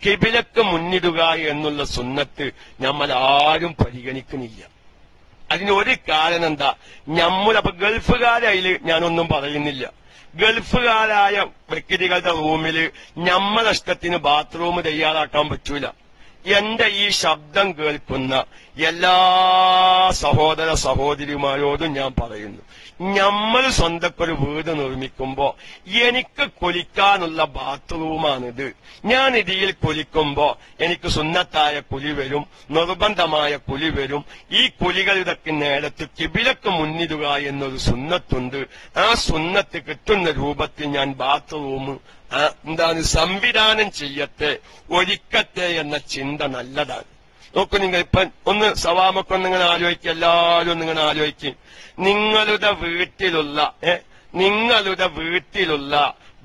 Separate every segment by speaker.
Speaker 1: കിബിലക്ക് മുന്നിടുക എന്നുള്ള സുന്നത്ത് നമ്മൾ ആരും പരിഗണിക്കുന്നില്ല അതിന് ഒരു കാരണം എന്താ നമ്മളപ്പൊ ഗൾഫുകാരതിൽ ഞാനൊന്നും പറയുന്നില്ല ഗൾഫുകാരായ വ്യക്തികളുടെ റൂമില് നമ്മളെ ഇഷ്ടത്തിന് ബാത്റൂം തയ്യാറാക്കാൻ പറ്റൂല എന്റെ ഈ ശബ്ദം കേൾക്കുന്ന എല്ലാ സഹോദര സഹോദരിമാരോടും ഞാൻ പറയുന്നു നമ്മൾ സ്വന്തക്കൊരു വീട് നിർമ്മിക്കുമ്പോ എനിക്ക് കൊലിക്കാനുള്ള ബാത്റൂമാണിത് ഞാൻ ഇതിൽ കൊലിക്കുമ്പോ എനിക്ക് സുന്നത്തായ കുലി വരും നിർബന്ധമായ കുലി വരും ഈ കുലികളുടെ നേരത്ത് കിബിലക്ക് മുന്നിടുക എന്നൊരു സുന്നത്തുണ്ട് ആ സുന്നത്ത് കിട്ടുന്ന രൂപത്തിൽ ഞാൻ ബാത്റൂം ആ, എന്താണ് സംവിധാനം ചെയ്യട്ടെ ഒരുക്കത്തെ എന്ന ചിന്ത നല്ലതാണ് നോക്കൂ നിങ്ങൾ ഇപ്പൊ ഒന്ന് സവാമൊക്കെ നിങ്ങൾ ആലോചിക്കുക എല്ലാവരും നിങ്ങൾ ആലോചിക്കും നിങ്ങളുടെ വീട്ടിലുള്ള ഏ നിങ്ങളുടെ വീട്ടിലുള്ള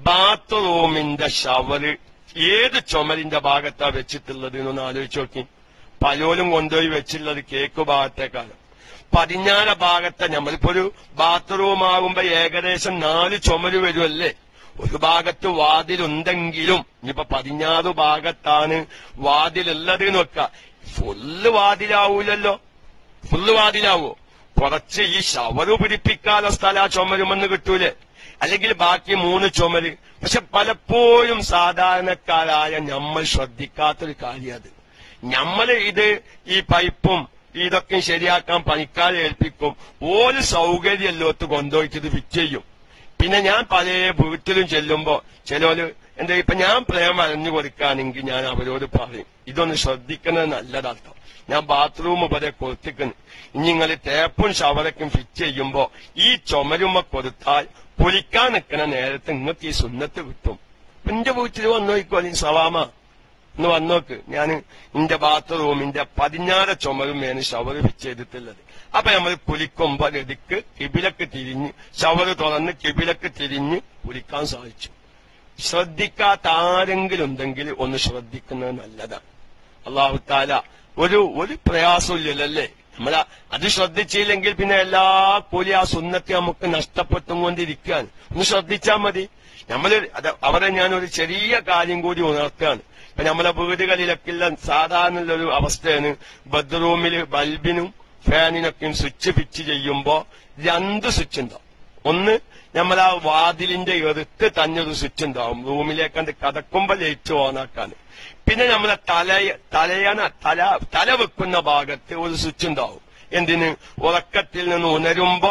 Speaker 1: ബാത്റൂമിന്റെ ഷവറ് ഏത് ചുമരിന്റെ ഭാഗത്താ വെച്ചിട്ടുള്ളത് എന്നൊന്ന് ആലോചിച്ച് നോക്കി പലോലും കൊണ്ടുപോയി വെച്ചുള്ളത് കേക്ക് ഭാഗത്തേക്കാണ് പടിഞ്ഞാറ ഭാഗത്തെ നമ്മളിപ്പോ ഒരു ബാത്റൂം ആകുമ്പോ ഏകദേശം നാല് ചുമര് വരുമല്ലേ ഒരു ഭാഗത്ത് വാതിലുണ്ടെങ്കിലും ഇനിയിപ്പോ പടിഞ്ഞാറ് ഭാഗത്താണ് വാതിലുള്ളത് എന്ന് വെക്ക ഫുള്ള് വാതിലാവൂലല്ലോ ഫുള്ള് വാതിലാവോ കുറച്ച് ഈ ഷവറ് പിടിപ്പിക്കാനുള്ള സ്ഥല ആ ചുമരുമെന്ന് കിട്ടൂലേ അല്ലെങ്കിൽ ബാക്കി മൂന്ന് ചുമര് പക്ഷെ പലപ്പോഴും സാധാരണക്കാരായ നമ്മൾ ശ്രദ്ധിക്കാത്തൊരു കാര്യം അത് നമ്മൾ ഇത് ഈ പൈപ്പും ഇതൊക്കെ ശരിയാക്കാൻ പണിക്കാരെ ഏൽപ്പിക്കും ഒരു സൗകര്യമല്ലോത്ത് കൊണ്ടുപോയിട്ട് ഇത് ഫിറ്റ് ചെയ്യും പിന്നെ ഞാൻ പല വീട്ടിലും ചെല്ലുമ്പോ ചിലോര് എന്താ ഇപ്പൊ ഞാൻ പ്രേമം അറിഞ്ഞു കൊടുക്കുകയാണെങ്കിൽ ഞാൻ അവരോട് പറയും ഇതൊന്ന് ശ്രദ്ധിക്കുന്നത് നല്ലതർത്ഥം ഞാൻ ബാത്റൂം വരെ കൊടുത്തിക്കുന്നു ഇനി നിങ്ങൾ ടേപ്പും ഷവറൊക്കെ ഫിറ്റ് ചെയ്യുമ്പോ ഈ ചുമരുമ കൊടുത്താൽ പൊലിക്കാൻ നിൽക്കുന്ന നേരത്തെ നിങ്ങൾക്ക് ഈ സുന്നത്ത് കിട്ടും ഇപ്പൊ എന്റെ വീട്ടിൽ വന്നു നോക്കോ അല്ലെങ്കിൽ സവാമ ഒന്ന് വന്നോക്ക് ഞാൻ എന്റെ ബാത്റൂമിന്റെ പതിനാറ് ചുമരുമേന് ഷവർ ഫിറ്റ് ചെയ്തിട്ടുള്ളത് അപ്പൊ നമ്മൾ കുലിക്കുമ്പോ ഗതിക്ക് കിബിലക്ക് തിരിഞ്ഞ് ഷവർ തുറന്ന് കിബിലക്ക് തിരിഞ്ഞ് കുലിക്കാൻ സാധിച്ചു ശ്രദ്ധിക്കാത്ത ആരെങ്കിലും ഉണ്ടെങ്കിൽ ഒന്ന് ശ്രദ്ധിക്കുന്നത് നല്ലതാണ് അള്ളാഹു താല ഒരു ഒരു പ്രയാസമില്ലല്ലേ നമ്മൾ അത് ശ്രദ്ധിച്ചില്ലെങ്കിൽ പിന്നെ എല്ലാ കൂലി ആ സുന്നത്തെ നമുക്ക് നഷ്ടപ്പെട്ടും കൊണ്ടിരിക്കുകയാണ് ഒന്ന് ശ്രദ്ധിച്ചാൽ മതി നമ്മൾ അവരെ ഞാൻ ഒരു ചെറിയ കാര്യം കൂടി ഉണർത്തുകയാണ് ഇപ്പൊ നമ്മളെ വീടുകളിലൊക്കെ ഉള്ള സാധാരണ ഒരു അവസ്ഥയാണ് ബെഡ്റൂമില് ബൾബിനും ഫാനിനൊക്കെയും സ്വിച്ച് ഫിറ്റ് ചെയ്യുമ്പോ രണ്ട് സ്വിച്ച് ഉണ്ടാവും ഒന്ന് നമ്മൾ ആ വാതിലിന്റെ എറുത്ത് തന്നെ ഒരു സ്വിച്ച് ഉണ്ടാവും റൂമിലേക്കണ്ട് കടക്കുമ്പോ ലൈറ്റ് ഓണാക്കാൻ പിന്നെ നമ്മളെ തല തലയണ തല തല വെക്കുന്ന ഭാഗത്ത് ഒരു സ്വിച്ച് ഉണ്ടാവും എന്തിന് ഉറക്കത്തിൽ നിന്ന് ഉണരുമ്പോ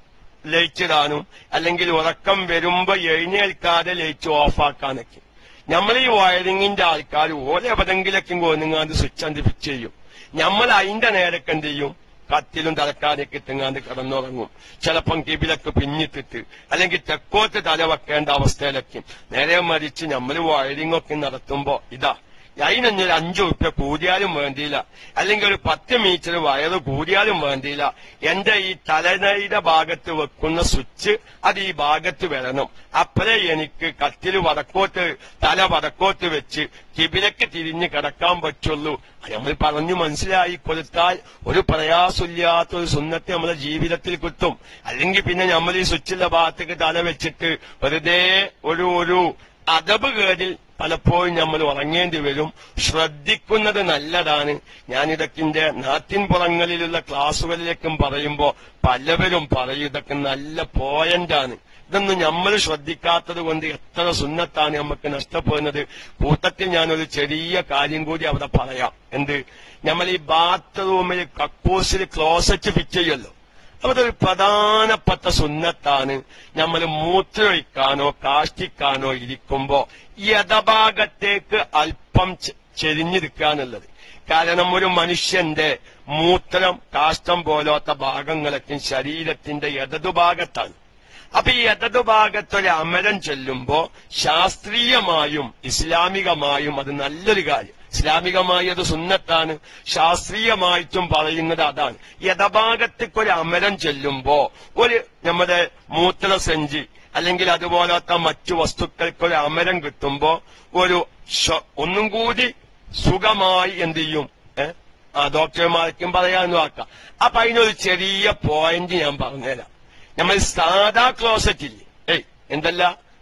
Speaker 1: ലൈറ്റ് ഇടാനും അല്ലെങ്കിൽ ഉറക്കം വരുമ്പോ എഴുന്നേൽക്കാതെ ലൈറ്റ് ഓഫാക്കാനൊക്കെ നമ്മൾ ഈ വയറിങ്ങിന്റെ ആൾക്കാർ ഓരോ എവിടെങ്കിലൊക്കെ കൊന്നുങ്ങാണ്ട് സ്വിച്ച് അണ്ട് ഫിറ്റ് ചെയ്യും നമ്മൾ അതിന്റെ നേരൊക്കെ എന്ത് ചെയ്യും കത്തിലും തലക്കാനൊക്കെ ഇട്ടുങ്ങാണ്ട് കിടന്നുറങ്ങും ചിലപ്പം കിബിലൊക്കെ പിന്നിട്ടിട്ട് അല്ലെങ്കിൽ തെക്കോട്ട് തല വെക്കേണ്ട അവസ്ഥയിലൊക്കെ നേരെ മരിച്ച് നമ്മൾ വയറിംഗ് ഒക്കെ നടത്തുമ്പോ ഇതാ അതിനൊന്നൊരു അഞ്ചു റുപ്യ കൂടിയാലും വേണ്ടിയില്ല അല്ലെങ്കിൽ ഒരു പത്ത് മീറ്റർ വയറ് കൂടിയാലും വേണ്ടിയില്ല എന്റെ ഈ തലനയുടെ ഭാഗത്ത് വെക്കുന്ന സ്വിച്ച് അത് ഈ ഭാഗത്ത് വരണം അപ്പോഴേ എനിക്ക് കത്തിൽ വടക്കോട്ട് തല വടക്കോട്ട് വെച്ച് കിബിലക്ക് തിരിഞ്ഞ് കിടക്കാൻ പറ്റുള്ളൂ അത് നമ്മൾ പറഞ്ഞു മനസ്സിലായി കൊടുത്താൽ ഒരു പ്രയാസമില്ലാത്ത ഒരു സുന്നത്തെ നമ്മളെ ജീവിതത്തിൽ കിട്ടും അല്ലെങ്കിൽ പിന്നെ നമ്മൾ ഈ സ്വിച്ചിന്റെ ഭാഗത്തേക്ക് തല വെച്ചിട്ട് വെറുതെ ഒരു ഒരു അതബ് കേടിൽ പലപ്പോഴും നമ്മൾ ഉറങ്ങേണ്ടി വരും ശ്രദ്ധിക്കുന്നത് നല്ലതാണ് ഞാനിതൊക്കെ എന്റെ നാട്ടിൻപുറങ്ങളിലുള്ള ക്ലാസ്സുകളിലേക്കും പറയുമ്പോ പലവരും പറയും ഇതൊക്കെ നല്ല പോയിന്റാണ് ഇതൊന്നും നമ്മൾ ശ്രദ്ധിക്കാത്തത് കൊണ്ട് എത്ര സുന്നത്താണ് നമുക്ക് നഷ്ടപ്പെടുന്നത് കൂട്ടത്തിൽ ഞാനൊരു ചെറിയ കാര്യം കൂടി അവിടെ പറയാം എന്ത് നമ്മൾ ഈ ബാത്റൂമിൽ കക്കൂസിൽ ക്ലോസറ്റ് ഫിറ്റ് ചെയ്യുമല്ലോ അതൊരു പ്രധാനപ്പെട്ട സുന്നത്താണ് നമ്മൾ മൂത്രമൊഴിക്കാനോ കാഷ്ടിക്കാനോ ഇരിക്കുമ്പോ യഥഭാഗത്തേക്ക് അല്പം ചെ- ചെരിഞ്ഞിരിക്കാന്നുള്ളത് കാരണം ഒരു മനുഷ്യന്റെ മൂത്രം കാഷ്ടം പോലത്തെ ഭാഗങ്ങളൊക്കെ ശരീരത്തിന്റെ ഇടതുഭാഗത്താണ് അപ്പൊ ഈ ഇടതുഭാഗത്തൊരു അമരം ചെല്ലുമ്പോ ശാസ്ത്രീയമായും ഇസ്ലാമികമായും അത് നല്ലൊരു കാര്യം ഇസ്ലാമികമായി അത് സുന്നത്താണ് ശാസ്ത്രീയമായിട്ടും പറയുന്നത് അതാണ് യഥഭാഗത്തേക്ക് ഒരു അമരം ചെല്ലുമ്പോ ഒരു നമ്മുടെ മൂത്രസഞ്ചി അല്ലെങ്കിൽ അതുപോലത്തെ മറ്റു വസ്തുക്കൾക്ക് ഒരു അമരം കിട്ടുമ്പോ ഒരു ശ്വ- ഒന്നും കൂടി സുഖമായി എന്ത് ചെയ്യും ഏ? ആ ഡോക്ടർമാർക്കും പറയാമെന്ന് വാക്കാം അപ്പൊ അതിനൊരു ചെറിയ പോയിന്റ് ഞാൻ പറഞ്ഞുതരാം നമ്മൾ സാധാ ക്ലോസറ്റ് ഇല്ലേ ഏയ് എന്തല്ല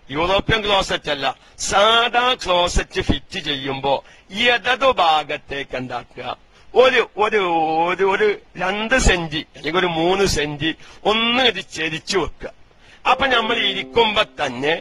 Speaker 1: യൂറോപ്യൻ ക്ലോസറ്റ് അല്ല സാധാ ക്ലോസറ്റ് ഫിറ്റ് ചെയ്യുമ്പോ ഇടതു ഭാഗത്തേക്ക് എന്താക്കുക ഒരു ഒരു ഒരു ഒരു രണ്ട് സെഞ്ചി അല്ലെങ്കിൽ ഒരു മൂന്ന് സെഞ്ചി ഒന്ന് ഇത് ചെരിച്ചു വെക്കുക അപ്പൊ നമ്മൾ ഇരിക്കുമ്പോ തന്നെ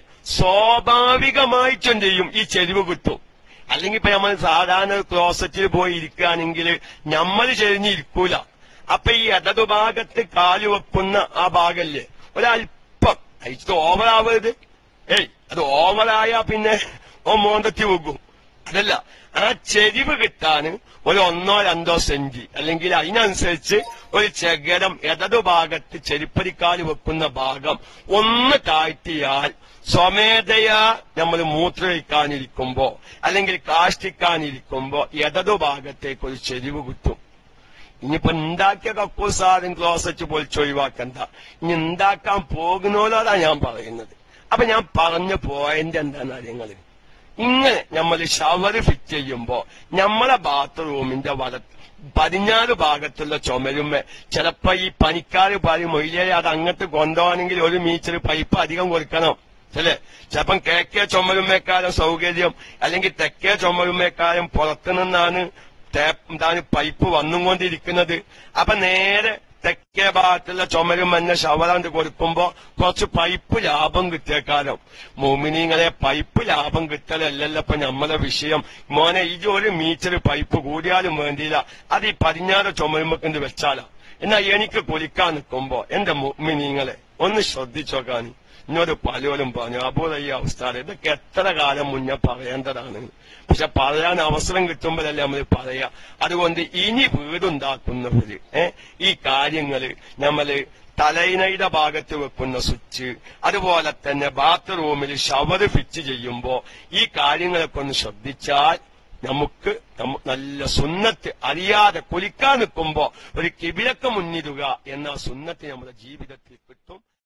Speaker 1: സ്വാഭാവികമായിട്ടും ചെയ്യും ഈ ചെരിവ് കിട്ടും അല്ലെങ്കിൽ ഇപ്പൊ നമ്മൾ സാധാരണ ക്ലോസറ്റിൽ പോയി ഇരിക്കുകയാണെങ്കിൽ നമ്മൾ ചെരിഞ്ഞിരിക്കൂല അപ്പൊ ഈ ഇടതു ഭാഗത്ത് കാല് വെക്കുന്ന ആ ഭാഗല്ലേ ഒരല്പം ഇത് ഓവറാവരുത് ഏയ് അത് ഓവറായാ പിന്നെ ഓ മോന്തത്തി വെക്കും അതല്ല ആ ചെരിവ് കിട്ടാന് ഒരു ഒന്നോ രണ്ടോ സെഞ്ചി അല്ലെങ്കിൽ അതിനനുസരിച്ച് ഒരു ചകരം ഇടതു ഭാഗത്ത് ചെരിപ്പരിക്കാല് വെക്കുന്ന ഭാഗം ഒന്ന് താഴ്ത്തിയാൽ സ്വമേധയാ നമ്മൾ മൂത്രമൊഴിക്കാനിരിക്കുമ്പോ അല്ലെങ്കിൽ കാഷ്ടിക്കാനിരിക്കുമ്പോ ഇടതു ഭാഗത്തേക്ക് ഒരു ചെരിവ് കിട്ടും ഇനിയിപ്പോ ഉണ്ടാക്കിയ കക്കൂസാരും ക്ലോസറ്റ് പൊളിച്ച് ഒഴിവാക്കണ്ട ഇനി ഉണ്ടാക്കാൻ പോകുന്നോലോടാ ഞാൻ പറയുന്നത് അപ്പൊ ഞാൻ പറഞ്ഞ പോയിന്റ് എന്താണെന്ന് അറിയങ്ങള് ഇങ്ങനെ നമ്മൾ ഷവർ ഫിറ്റ് ചെയ്യുമ്പോ നമ്മളെ ബാത്റൂമിന്റെ വല പടിഞ്ഞാറ് ഭാഗത്തുള്ള ചുമരുമ്മ ചിലപ്പോ ഈ പനിക്കാര് പറയും മൊയിലേ അത് അങ്ങോട്ട് കൊണ്ടുപോകണമെങ്കിൽ ഒരു മീറ്റർ പൈപ്പ് അധികം കൊടുക്കണം അല്ലേ ചിലപ്പം കിഴക്കേ ചുമരുമ്മേക്കാളും സൗകര്യം അല്ലെങ്കിൽ തെക്കേ ചുമരുമ്മേക്കാളും പുറത്തു നിന്നാണ് ടാപ്പ് എന്താണ് പൈപ്പ് വന്നുകൊണ്ടിരിക്കുന്നത് അപ്പൊ നേരെ തെക്കേ ഭാഗത്തുള്ള ചുമരും മഞ്ഞ ഷവറാണ്ട് കൊടുക്കുമ്പോ കുറച്ച് പൈപ്പ് ലാഭം കിട്ടിയേക്കാലം മോമിനിങ്ങളെ പൈപ്പ് ലാഭം കിട്ടലല്ലല്ലോ ഇപ്പൊ നമ്മളെ വിഷയം മോനെ ഈ ഒരു മീറ്റർ പൈപ്പ് കൂടിയാലും വേണ്ടിയില്ല അത് ഈ പടിഞ്ഞാറ് ചുമരുമ്പൊക്കെ വെച്ചാലാ എന്നാ എനിക്ക് കുലിക്കാൻ നിൽക്കുമ്പോ എന്റെ മോമിനിങ്ങളെ ഒന്ന് ശ്രദ്ധിച്ചോക്കാനി എന്നോട് പലരും പറഞ്ഞു അപ്പോൾ ഈ അവസ്ഥ ഇതൊക്കെ എത്ര കാലം മുന്നേ പറയേണ്ടതാണ് പക്ഷെ പറയാൻ അവസരം കിട്ടുമ്പോഴല്ലേ നമ്മൾ പറയാ അതുകൊണ്ട് ഇനി വീടുണ്ടാക്കുന്നവര് ഏ ഈ കാര്യങ്ങള് നമ്മള് തലയിണയുടെ ഭാഗത്ത് വെക്കുന്ന സ്വിച്ച് അതുപോലെ തന്നെ ബാത്റൂമിൽ ഷവർ ഫിറ്റ് ചെയ്യുമ്പോ ഈ കാര്യങ്ങളൊക്കെ ഒന്ന് ശ്രദ്ധിച്ചാൽ നമുക്ക് നമ്മ- നല്ല സുന്നത്ത് അറിയാതെ കുലിക്കാൻ നിൽക്കുമ്പോ ഒരു കിബിലക്ക് മുന്നിടുക എന്ന സുന്നത്ത് നമ്മുടെ ജീവിതത്തിൽ കിട്ടും